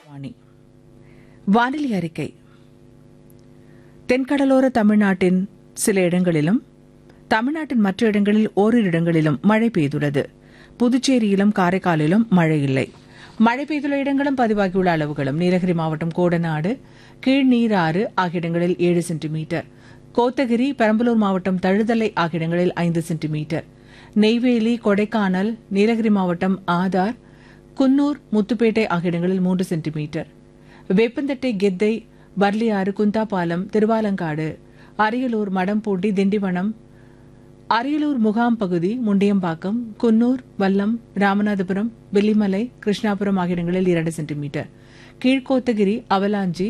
வாணி வானிலை அறிக்கை தென்கடலோர தமிழ்நாட்டின் சில இடங்களிலும் தமிழ்நாட்டின் மற்ற இடங்களில் ஓரிரு இடங்களிலும் மழை பெய்துள்ளது புதுச்சேரியிலும் காரைக்காலிலும் மழை இல்லை மழை பெய்துள்ள இடங்களும் பதிவாகியுள்ள அளவுகளும் நீலகிரி மாவட்டம் கோடநாடு கீழ்நீராறு ஆகிய இடங்களில் ஏழு சென்டிமீட்டர் கோத்தகிரி பெரம்பலூர் மாவட்டம் தழுதலை ஆகிய இடங்களில் ஐந்து சென்டிமீட்டர் நெய்வேலி கொடைக்கானல் நீலகிரி மாவட்டம் ஆதார் குன்னூர் முத்துப்பேட்டை ஆகிய இடங்களில் மூன்று சென்டிமீட்டர் வேப்பந்தட்டை கெத்தை பர்லியாறு குந்தாபாலம் திருவாலங்காடு அரியலூர் மடம்பூண்டி திண்டிவனம் அரியலூர் முகாம் பகுதி முண்டியம்பாக்கம் குன்னூர் வல்லம் ராமநாதபுரம் வெள்ளிமலை கிருஷ்ணாபுரம் ஆகிய இடங்களில் இரண்டு சென்டிமீட்டர் கீழ்கோத்தகிரி அவலாஞ்சி